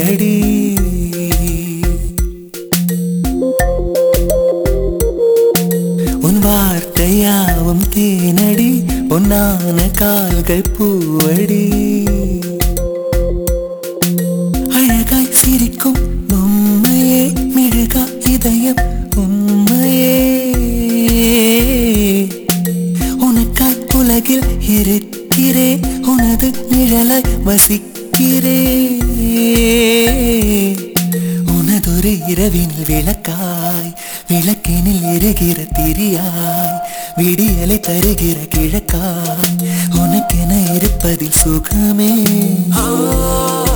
தேனடி உன் வார்த்தையாவும் தேனடி பொன்னான கால்கள் பூவடி அழகாய் சிரிக்கும் பொம்மையே மிடுகா இதயம் உண்மையே உனக்காய் உலகில் இருக்கிறேன் உனது நிழலாய் வசிக்கிறேன் உனதொரு இரவின் விளக்காய் விளக்கினில் எரிகிற திரியாய் விடியலை தருகிற கிழக்காய் உனக்கென இருப்பதில் சுகமே ஆ